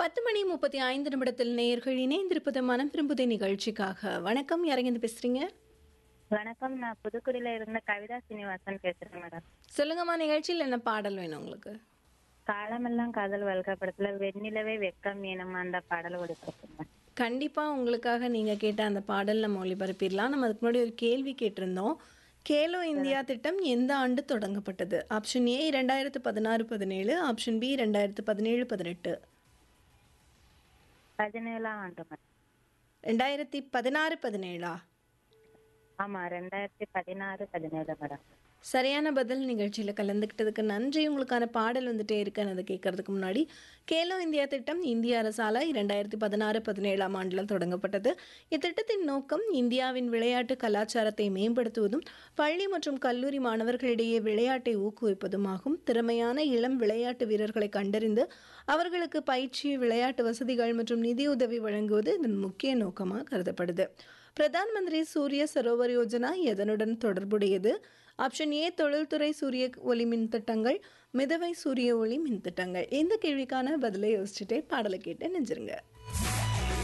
பத்து மணி முப்பத்தி ஐந்து நிமிடத்தில் நேயர்கள் இணைந்திருப்பது மனம் விரும்புதை நிகழ்ச்சிக்காக வணக்கம் யாரங்க பேசுறீங்க வணக்கம் நான் புதுக்குடியில இருந்து கவிதா சீனிவாசன் பேசுறேன் மேடம் சொல்லுங்கம்மா நிகழ்ச்சியில் என்ன பாடல் வேணும் உங்களுக்கு காலமெல்லாம் காதல் வல்க படத்துல வெண்ணிலவே வெக்கம் ஏனம்மா அந்த பாடல் ஒளிபரப்புங்க கண்டிப்பா உங்களுக்காக நீங்க கேட்ட அந்த பாடல் நம்ம ஒளிபரப்பிடலாம் நம்ம அதுக்கு முன்னாடி ஒரு கேள்வி கேட்டிருந்தோம் கேலோ இந்தியா திட்டம் எந்த ஆண்டு தொடங்கப்பட்டது ஆப்ஷன் ஏ இரண்டாயிரத்து பதினாறு பதினேழு ஆப்ஷன் பி ரெண்டாயிரத்து பதினேழு பதினெட்டு பதினேழாம் ஆண்டு மேடம் ரெண்டாயிரத்தி பதினாறு பதினேழா ஆமா ரெண்டாயிரத்தி பதினாறு பதினேழு மேடம் சரியான பதில் நிகழ்ச்சியில் கலந்துக்கிட்டதுக்கு நன்றி உங்களுக்கான பாடல் வந்துட்டே இருக்கு அதை கேட்கறதுக்கு முன்னாடி கேலோ இந்தியா திட்டம் இந்திய அரசால இரண்டாயிரத்தி பதினாறு பதினேழாம் ஆண்டில் தொடங்கப்பட்டது இத்திட்டத்தின் நோக்கம் இந்தியாவின் விளையாட்டு கலாச்சாரத்தை மேம்படுத்துவதும் பள்ளி மற்றும் கல்லூரி மாணவர்களிடையே விளையாட்டை ஊக்குவிப்பதுமாகும் திறமையான இளம் விளையாட்டு வீரர்களை கண்டறிந்து அவர்களுக்கு பயிற்சி விளையாட்டு வசதிகள் மற்றும் நிதியுதவி வழங்குவது இதன் முக்கிய நோக்கமாக கருதப்படுது பிரதான் மந்திரி சூரிய சரோவர் யோஜனா எதனுடன் தொடர்புடையது ஆப்ஷன் ஏ தொழில்துறை சூரிய ஒளி மின் திட்டங்கள் மிதவை சூரிய ஒளி மின் திட்டங்கள் இந்த கேள்விக்கான பதிலை யோசிச்சுட்டே பாடலை கேட்டு நெஞ்சிருங்க